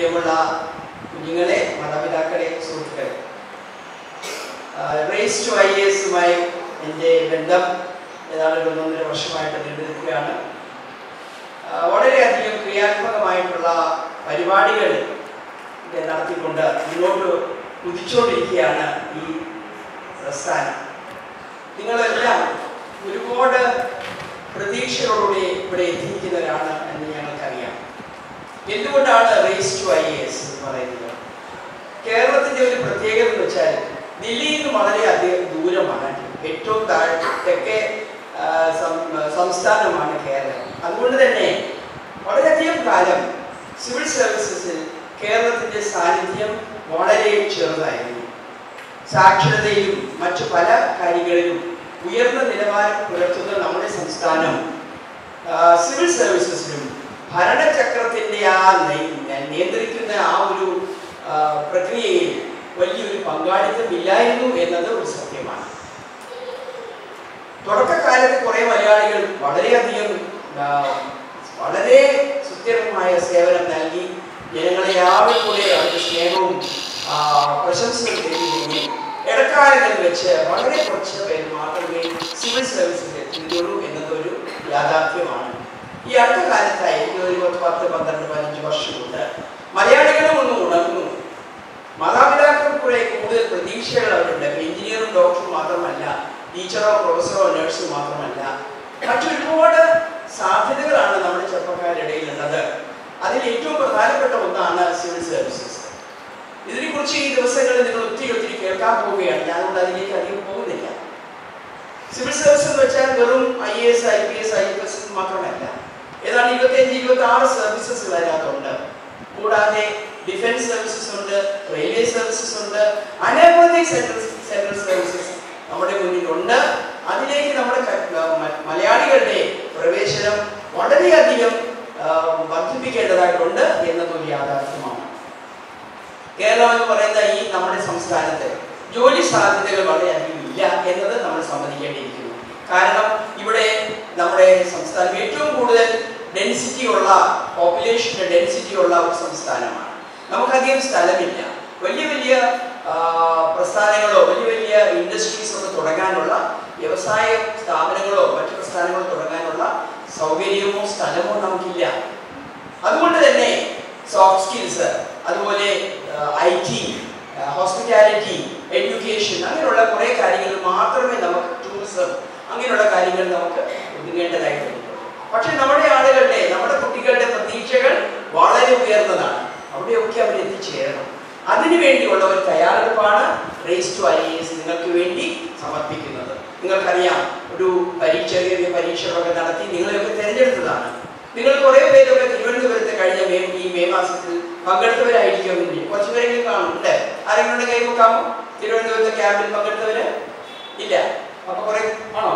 പ്രിയമുള്ള കുഞ്ഞുങ്ങളെ മാതാപിതാക്കളെ സുഹൃത്തുക്കളെ റേസ് ടു ഐ എസുമായി എൻ്റെ ബന്ധം ഏതാണ്ട് ഒരു ഒന്നൊന്നര വർഷമായിട്ട് നീണ്ടു നിൽക്കുകയാണ് ആ, വളരെയധികം ക്രിയാത്മകമായിട്ടുള്ള പരിപാടികൾ ഇത് നടത്തിക്കൊണ്ട് മുന്നോട്ട് കുതിച്ചുകൊണ്ടിരിക്കുകയാണ് ഈ പ്രസ്ഥാനം നിങ്ങളെല്ലാം ഒരുപാട് പ്രതീക്ഷകളോടെ ഇവിടെ എത്തിയിരിക്കുന്നവരാണ് എന്ന് ഞങ്ങൾക്കറിയാം എന്തുകൊണ്ടാണ് റേസ് ടു ഐ എസ് എന്ന് പറയുന്നത് കേരളത്തിന്റെ ഒരു പ്രത്യേകത എന്ന് വെച്ചാൽ ദില്ലിയിൽ നിന്ന് വളരെയധികം ദൂരമാണ് ഏറ്റവും താഴെ തെക്കേ ആ, സം- സംസ്ഥാനമാണ് കേരളം അതുകൊണ്ട് തന്നെ വളരെയധികം കാലം സിവിൽ സർവീസസിൽ കേരളത്തിന്റെ സാന്നിധ്യം വളരെ ചെറുതായിരുന്നു സാക്ഷരതയിലും മറ്റു പല കാര്യങ്ങളിലും ഉയർന്ന നിലവാരം പുലർത്തുന്ന നമ്മുടെ സംസ്ഥാനം ആ, സിവിൽ സർവീസസിലും ഭരണചക്രത്തിന്റെ ആ നയി- നിയന്ത്രിക്കുന്ന ആ ഒരു ആ, പ്രക്രിയയിൽ വലിയൊരു പങ്കാളിത്തം ഇല്ലായിരുന്നു എന്നത് ഒരു സത്യമാണ് തുടക്കകാലത്ത് കുറെ മലയാളികൾ വളരെയധികം ആ, വളരെ സുസ്ഥിരമായ സേവനം നൽകി ജനങ്ങളെ ആകെ കൂടെ അവരുടെ സ്നേഹവും ആ, പ്രശംസയും തേടിയിരുന്നു ഇടക്കാലങ്ങളിൽ വെച്ച് വളരെ കുറച്ച് പേര് മാത്രമേ സിവിൽ സർവീസിൽ എത്തുകയുള്ളൂ എന്നതൊരു യാഥാർത്ഥ്യമാണ് ഈ അടുത്ത കാലത്തായി എനിക്ക് ഒരു പത്ത് പത്ത് പന്ത്രണ്ട് പതിനഞ്ച് വർഷം കൊണ്ട് മലയാളികളും ഒന്ന് ഉണർന്നു മാതാപിതാക്കൾക്കൂടെ കൂടുതൽ പ്രതീക്ഷകൾ അവരുണ്ട് എഞ്ചിനീയറും ഡോക്ടറും മാത്രമല്ല ടീച്ചറോ പ്രൊഫസറോ നഴ്സോ മാത്രമല്ല മറ്റൊരുപാട് സാധ്യതകളാണ് നമ്മുടെ ചെറുപ്പക്കാരുടെ ഉള്ളത് അതിൽ ഏറ്റവും പ്രധാനപ്പെട്ട ഒന്നാണ് സിവിൽ സർവീസസ് ഇതിനെക്കുറിച്ച് ഈ ദിവസങ്ങളിൽ നിങ്ങൾ ഒത്തിരി ഒത്തിരി കേൾക്കാൻ പോവുകയാണ് ഞാനുകൊണ്ട് അതിലേക്ക് അധികം പോകുന്നില്ല സിവിൽ സർവീസ് എന്ന് വെച്ചാൽ വെറും I A S I P S I P S മാത്രമല്ല ഏതാണ്ട് ഇരുപത്തിയഞ്ച് ഇരുപത്തി ആറ് സർവീസസ് അതിനകത്തുണ്ട് കൂടാതെ ഡിഫൻസ് സർവീസസ് ഉണ്ട് റെയിൽവേ സർവീസസ് ഉണ്ട് അനവധി സെൻട്രൽ സെൻട്രൽ സർവീസസ് നമ്മുടെ മുന്നിലുണ്ട് അതിലേക്ക് നമ്മുടെ ക- ആ, മ- മലയാളികളുടെ പ്രവേശനം വളരെയധികം ആ, വർദ്ധിപ്പിക്കേണ്ടതായിട്ടുണ്ട് എന്നതൊരു യാഥാർത്ഥ്യമാണ് കേരളം എന്ന് പറയുന്ന ഈ നമ്മുടെ സംസ്ഥാനത്ത് ജോലി സാധ്യതകൾ വളരെയധികം ഇല്ല എന്നത് നമ്മൾ സമ്മതിക്കേണ്ടിയിരിക്കുന്നു കാരണം ഇവിടെ നമ്മുടെ സംസ്ഥാനം ഏറ്റവും കൂടുതൽ ഡെൻസിറ്റി ഉള്ള പോപ്പുലേഷൻ്റെ ഡെൻസിറ്റി ഉള്ള ഒരു സംസ്ഥാനമാണ് നമുക്കധികം സ്ഥലമില്ല വലിയ വലിയ ആ, പ്രസ്ഥാനങ്ങളോ വലിയ വലിയ ഇൻഡസ്ട്രീസ് ഒക്കെ തുടങ്ങാനുള്ള വ്യവസായ സ്ഥാപനങ്ങളോ മറ്റു പ്രസ്ഥാനങ്ങളോ തുടങ്ങാനുള്ള സൗകര്യമോ സ്ഥലമോ നമുക്കില്ല അതുകൊണ്ട് തന്നെ സോഫ്റ്റ് സ്കിൽസ് അതുപോലെ ഐ ടി ഹോസ്പിറ്റാലിറ്റി എഡ്യൂക്കേഷൻ അങ്ങനെയുള്ള കുറേ കാര്യങ്ങൾ മാത്രമേ നമുക്ക് ടൂറിസം അങ്ങനെയുള്ള കാര്യങ്ങൾ നമുക്ക് ഒതുങ്ങേണ്ടതായിട്ടുണ്ട് പക്ഷെ നമ്മുടെ ആളുകളുടെ നമ്മുടെ കുട്ടികളുടെ പ്രതീക്ഷകൾ വളരെ ഉയർന്നതാണ് അവിടെയൊക്കെ അവർ എത്തിച്ചേരണം അതിനു വേണ്ടിയുള്ള ഒരു തയ്യാറെടുപ്പാണ് റേസ് ടു ഐ എസ് നിങ്ങൾക്ക് വേണ്ടി സമർപ്പിക്കുന്നത് നിങ്ങൾക്കറിയാം ഒരു പരീക്ഷ ചെറിയ പരീക്ഷകളൊക്കെ നടത്തി നിങ്ങളെയൊക്കെ തിരഞ്ഞെടുത്തതാണ് നിങ്ങൾ കുറെ പേരൊക്കെ തിരുവനന്തപുരത്ത് കഴിഞ്ഞ മെയ് ഈ മെയ് മാസത്തിൽ പങ്കെടുത്തവരായിരിക്കുമെന്നില്ല കുറച്ച് പേരെങ്കിലും കാണും അല്ലേ ആരെങ്കിലും ഉണ്ടെങ്കിൽ കൈ വെക്കാമോ തിരുവനന്തപുരത്തെ ക്യാമ്പിൽ പങ്കെടുത്തവര് ഇല്ല അപ്പൊ കുറെ ആണോ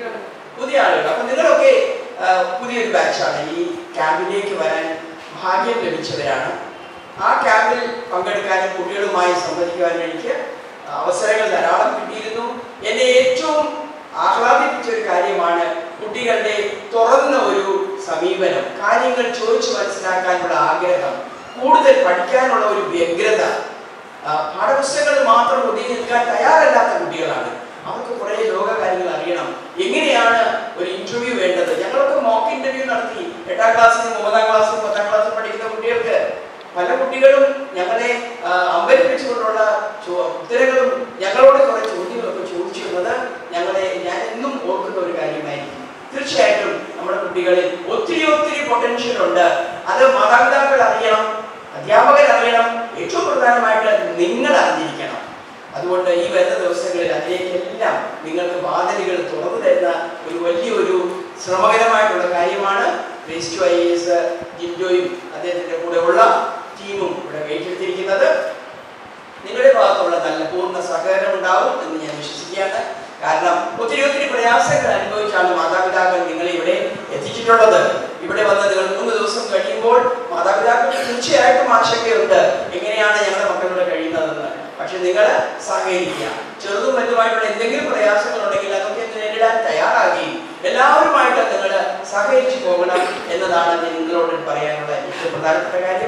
പുതിയ ആളുകൾ അപ്പൊ നിങ്ങളൊക്കെ ആ, പുതിയൊരു ബാച്ചാണ് ഈ ക്യാമ്പിലേക്ക് വരാൻ ഭാഗ്യം ലഭിച്ചവരാണ് ആ ക്യാമ്പിൽ പങ്കെടുക്കാനും കുട്ടികളുമായി സംവദിക്കുവാനും എനിക്ക് അവസരങ്ങൾ ധാരാളം കിട്ടിയിരുന്നു എന്നെ ഏറ്റവും ആഹ്ലാദിപ്പിച്ച ഒരു കാര്യമാണ് കുട്ടികളുടെ തുറന്ന ഒരു സമീപനം കാര്യങ്ങൾ ചോദിച്ചു മനസ്സിലാക്കാനുള്ള ആഗ്രഹം കൂടുതൽ പഠിക്കാനുള്ള ഒരു വ്യഗ്രത ആ, പാഠപുസ്തകങ്ങൾ മാത്രം ഒതുങ്ങി നിൽക്കാൻ തയ്യാറല്ലാത്ത കുട്ടികളാണ് അവർക്ക് കുറേ ലോക കാര്യങ്ങൾ അറിയണം എങ്ങനെയാണ് ഒരു ഇന്റർവ്യൂ വേണ്ടത് ഞങ്ങളൊക്കെ മോക്ക് ഇന്റർവ്യൂ നടത്തി എട്ടാം ക്ലാസ്സിലും ഒമ്പതാം ക്ലാസ്സിലും പത്താം ക്ലാസ്സിലും പഠിക്കുന്ന കുട്ടികൾക്ക് പല കുട്ടികളും ഞങ്ങളെ ആ, അമ്പരിപ്പിച്ചുകൊണ്ടുള്ള ചോ- ഉത്തരങ്ങളും ഞങ്ങളോട് കുറെ ചോദ്യങ്ങളൊക്കെ ചോദിച്ചിരുന്നത് ഞങ്ങളെ ഞാൻ എന്നും ഓർക്കുന്ന ഒരു കാര്യമായിരിക്കും തീർച്ചയായിട്ടും നമ്മുടെ കുട്ടികളിൽ ഒത്തിരി ഒത്തിരി പൊട്ടൻഷ്യൽ ഉണ്ട് അത് മാതാപിതാക്കൾ അറിയണം അധ്യാപകർ അറിയണം ഏറ്റവും പ്രധാനമായിട്ട് നിങ്ങൾ അറിഞ്ഞിരിക്കണം അതുകൊണ്ട് ഈ വരുന്ന ദിവസങ്ങളിൽ അതിലേക്കെല്ലാം നിങ്ങൾക്ക് വാതിലുകൾ തുറന്നു തരുന്ന ഒരു വലിയൊരു ശ്രമകരമായിട്ടുള്ള കാര്യമാണ് വേസ്റ്റ് ടു ഐ എസ് ജിൻഡോയും അദ്ദേഹത്തിന്റെ കൂടെ ഉള്ള ടീമും ഇവിടെ ഏറ്റെടുത്തിരിക്കുന്നത് നിങ്ങളുടെ ഭാഗത്തുള്ള നല്ല പൂർണ്ണ സഹകരണം ഉണ്ടാവും എന്ന് ഞാൻ വിശ്വസിക്കുകയാണ് കാരണം ഒത്തിരി ഒത്തിരി പ്രയാസങ്ങൾ അനുഭവിച്ചാണ് മാതാപിതാക്കൾ നിങ്ങളെ ഇവിടെ എത്തിച്ചിട്ടുള്ളത് ഇവിടെ വന്ന് നിങ്ങൾ മൂന്ന് ദിവസം കഴിയുമ്പോൾ മാതാപിതാക്കൾക്ക് തീർച്ചയായിട്ടും ആശങ്കയുണ്ട് എങ്ങനെയാണ് ഞങ്ങളുടെ മക്കളുടെ കഴിയുന്നതെന്ന് പക്ഷെ നിങ്ങൾ സഹകരിക്കുക ചെറുതും വലുതുമായിട്ടുള്ള എന്തെങ്കിലും പ്രയാസങ്ങൾ ഉണ്ടെങ്കിൽ അതൊക്കെ നേരിടാൻ തയ്യാറാകുകയും എല്ലാവരുമായിട്ട് നിങ്ങൾ സഹകരിച്ചു പോകണം എന്നതാണ് ഞാൻ നിങ്ങളോട് പറയാനുള്ള ഏറ്റവും പ്രധാനപ്പെട്ട കാര്യം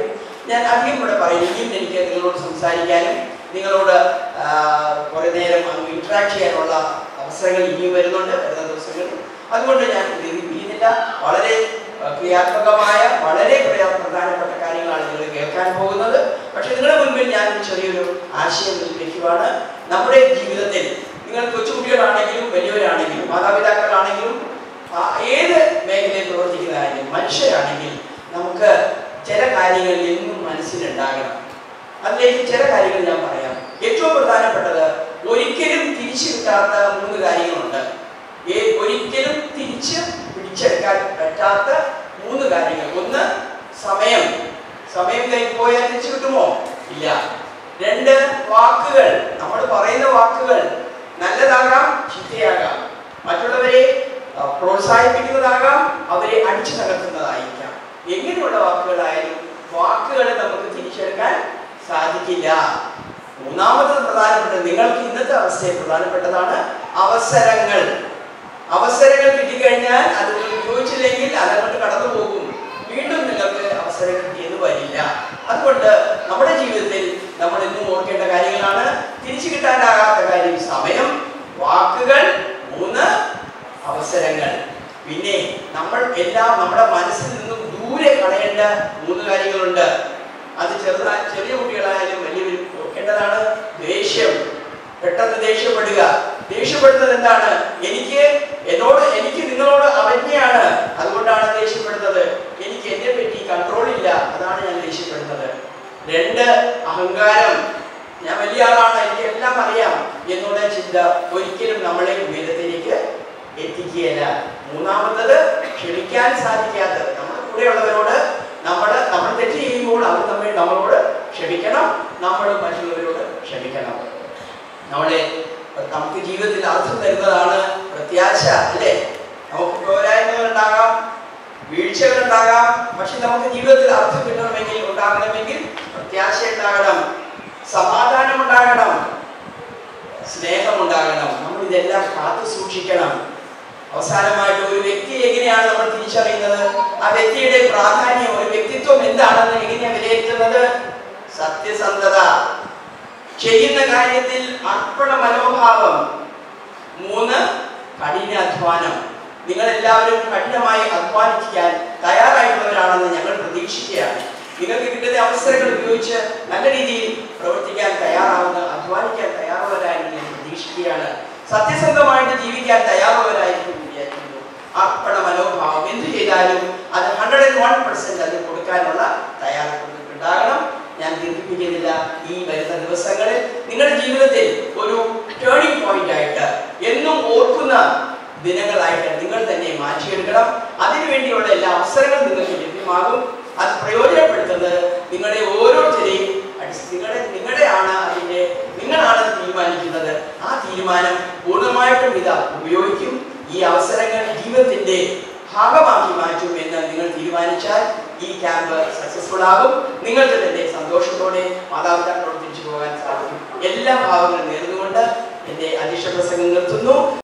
ഞാൻ അധികം ഇവിടെ പറയും ഇനിയും എനിക്ക് നിങ്ങളോട് സംസാരിക്കാനും നിങ്ങളോട് ആ, കുറേ നേരം അങ്ങ് ഇന്ററാക്ട് ചെയ്യാനുള്ള അവസരങ്ങൾ ഇനിയും വരുന്നുണ്ട് വരുന്ന ദിവസങ്ങളിൽ അതുകൊണ്ട് ഞാൻ ദീർഘിപ്പിക്കുന്നില്ല വളരെ ആ, ക്രിയാത്മകമായ വളരെ പ്രയ- പ്രധാനപ്പെട്ട കാര്യങ്ങളാണ് നിങ്ങൾ കേൾക്കാൻ പോകുന്നത് പക്ഷെ നിങ്ങളുടെ മുൻപിൽ ഞാൻ ഒരു ചെറിയൊരു ആശയം വെക്കുവാണ് നമ്മുടെ ജീവിതത്തിൽ നിങ്ങൾ കൊച്ചുകുട്ടികളാണെങ്കിലും വലിയവരാണെങ്കിലും മാതാപിതാക്കളാണെങ്കിലും ആ, ഏത് മേഖലയിൽ പ്രവർത്തിക്കുന്നതാണെങ്കിലും മനുഷ്യരാണെങ്കിൽ നമുക്ക് ചില കാര്യങ്ങൾ എന്നും മനസ്സിലുണ്ടാകണം അതിലേക്ക് ചില കാര്യങ്ങൾ ഞാൻ പറയാം ഏറ്റവും പ്രധാനപ്പെട്ടത് ഒരിക്കലും തിരിച്ചു കിട്ടാത്ത മൂന്ന് കാര്യങ്ങളുണ്ട് ഏ- ഒരിക്കലും തിരിച്ച് പിടിച്ചെടുക്കാൻ പറ്റാത്ത മൂന്ന് കാര്യങ്ങൾ ഒന്ന് സമയം സമയം കഴിഞ്ഞ് പോയാൽ തിരിച്ചു കിട്ടുമോ ഇല്ല രണ്ട് വാക്കുകൾ നമ്മൾ പറയുന്ന വാക്കുകൾ നല്ലതാകാം ചീത്തയാകാം മറ്റുള്ളവരെ ആ, പ്രോത്സാഹിപ്പിക്കുന്നതാകാം അവരെ അടിച്ചു തകർക്കുന്നതായിരിക്കാം എങ്ങനെയുള്ള വാക്കുകളായാലും വാക്കുകളെ നമുക്ക് തിരിച്ചെടുക്കാൻ സാധിക്കില്ല മൂന്നാമത്തത് പ്രധാനപ്പെട്ടത് നിങ്ങൾക്ക് ഇന്നത്തെ അവസ്ഥയെ പ്രധാനപ്പെട്ടതാണ് അവസരങ്ങൾ അവസരങ്ങൾ കിട്ടിക്കഴിഞ്ഞാൽ അത് നിങ്ങൾ ഉപയോഗിച്ചില്ലെങ്കിൽ അതങ്ങോട്ട് കടന്നു പോകും വീണ്ടും നിങ്ങൾക്ക് അവസരം കിട്ടിയെന്ന് വരില്ല അതുകൊണ്ട് നമ്മുടെ ജീവിതത്തിൽ നമ്മൾ എന്നും ഓർക്കേണ്ട കാര്യങ്ങളാണ് തിരിച്ചു കിട്ടാനാകാത്ത കാര്യം സമയം വാക്കുകൾ മൂന്ന് അവസരങ്ങൾ പിന്നെ നമ്മൾ എല്ലാം നമ്മുടെ മനസ്സിൽ നിന്നും ദൂരെ കളയേണ്ട മൂന്ന് കാര്യങ്ങളുണ്ട് അത് ചെറുതാ ചെറിയ കുട്ടികളായാലും വലിയവരും ഓർക്കേണ്ടതാണ് ദേഷ്യം പെട്ടെന്ന് ദേഷ്യപ്പെടുക ദേഷ്യപ്പെടുന്നത് എന്താണ് എനിക്ക് എന്നോട് എനിക്ക് നിങ്ങളോട് അവജ്ഞയാണ് അതുകൊണ്ടാണ് ദേഷ്യപ്പെടുന്നത് എനിക്ക് എന്നെ പറ്റി കൺട്രോൾ ഇല്ല അതാണ് ഞാൻ ദേഷ്യപ്പെടുന്നത് രണ്ട് അഹങ്കാരം ഞാൻ വലിയ ആളാണ് എനിക്ക് എല്ലാം അറിയാം എന്നുള്ള ചിന്ത ഒരിക്കലും നമ്മളെ ഉയരത്തിലേക്ക് എത്തിക്കുകയില്ല മൂന്നാമത്തത് ക്ഷമിക്കാൻ സാധിക്കാത്തത് നമ്മുടെ കൂടെയുള്ളവരോട് നമ്മൾ നമ്മൾ തെറ്റ് ചെയ്യുമ്പോൾ അവർ നമ്മെ നമ്മളോട് ക്ഷമിക്കണം നമ്മൾ മറ്റുള്ളവരോട് ക്ഷമിക്കണം നമ്മളെ നമുക്ക് ജീവിതത്തിൽ അർത്ഥം തരുന്നതാണ് പ്രത്യാശ അല്ലേ നമുക്ക് പോരായ്മകൾ ഉണ്ടാകാം വീഴ്ചകൾ ഉണ്ടാകാം പക്ഷെ നമുക്ക് ജീവിതത്തിൽ അർത്ഥം കിട്ടണമെങ്കിൽ ഉണ്ടാകണമെങ്കിൽ പ്രത്യാശ ഉണ്ടാകണം സമാധാനം ഉണ്ടാകണം സ്നേഹം ഉണ്ടാകണം നമ്മൾ ഇതെല്ലാം കാത്തു സൂക്ഷിക്കണം അവസാനമായിട്ട് ഒരു വ്യക്തി എങ്ങനെയാണ് നമ്മൾ തിരിച്ചറിയുന്നത് ആ വ്യക്തിയുടെ പ്രാധാന്യം ഒരു വ്യക്തിത്വം എന്താണെന്ന് എങ്ങനെയാണ് വിലയിരുത്തുന്നത് സത്യസന്ധത ചെയ്യുന്ന കാര്യത്തിൽ അർപ്പണ മനോഭാവം മൂന്ന് കഠിനാധ്വാനം നിങ്ങൾ എല്ലാവരും കഠിനമായി അധ്വാനിക്കാൻ തയ്യാറായിട്ടുള്ളവരാണെന്ന് ഞങ്ങൾ പ്രതീക്ഷിക്കുകയാണ് നിങ്ങൾക്ക് കിട്ടുന്ന അവസരങ്ങൾ ഉപയോഗിച്ച് നല്ല രീതിയിൽ പ്രവർത്തിക്കാൻ തയ്യാറാവുന്ന അധ്വാനിക്കാൻ തയ്യാറുള്ളവരായി ഞാൻ പ്രതീക്ഷിക്കുകയാണ് സത്യസന്ധമായിട്ട് ജീവിക്കാൻ തയ്യാറുള്ളവരായിരിക്കും വിചാരിക്കുന്നു അർപ്പണ മനോഭാവം എന്ത് ചെയ്താലും അത് ഹൺഡ്രഡ് ആൻഡ് വൺ പെർസെന്റ് അത് കൊടുക്കാനുള്ള തയ്യാറെടുപ്പ് ഉണ്ടാകണം ഞാൻ ദീർഘിപ്പിക്കുന്നില്ല ഈ വരുന്ന ദിവസങ്ങളിൽ നിങ്ങളുടെ ജീവിതത്തിൽ ഒരു ടേണിംഗ് പോയിന്റ് ആയിട്ട് എന്നും ഓർക്കുന്ന ദിനങ്ങളായിട്ട് നിങ്ങൾ തന്നെ മാറ്റിയെടുക്കണം അതിനുവേണ്ടിയുള്ള എല്ലാ അവസരങ്ങളും നിങ്ങൾക്ക് ലഭ്യമാകും അത് പ്രയോജനപ്പെടുത്തുന്നത് നിങ്ങളുടെ ഓരോരുത്തരെയും അടിസ്ഥ- നിങ്ങളുടെ നിങ്ങളുടെ ആണ് അതിന്റെ നിങ്ങളാണ് തീരുമാനിക്കുന്നത് ആ തീരുമാനം പൂർണ്ണമായിട്ടും ഇത് ഉപയോഗിക്കും ഈ അവസരങ്ങൾ ജീവിതത്തിന്റെ ഭാഗമാക്കി മാറ്റും എന്ന് നിങ്ങൾ തീരുമാനിച്ചാൽ ഈ ക്യാമ്പ് സക്സസ്ഫുൾ ആകും നിങ്ങൾക്ക് തന്നെ സന്തോഷത്തോടെ മാതാപിതാക്കളോട് തിരിച്ചു പോകാൻ സാധിക്കും എല്ലാ ഭാവങ്ങളും നേർന്നുകൊണ്ട് എന്റെ അധ്യക്ഷ പ്രസംഗം നിർത്തുന്നു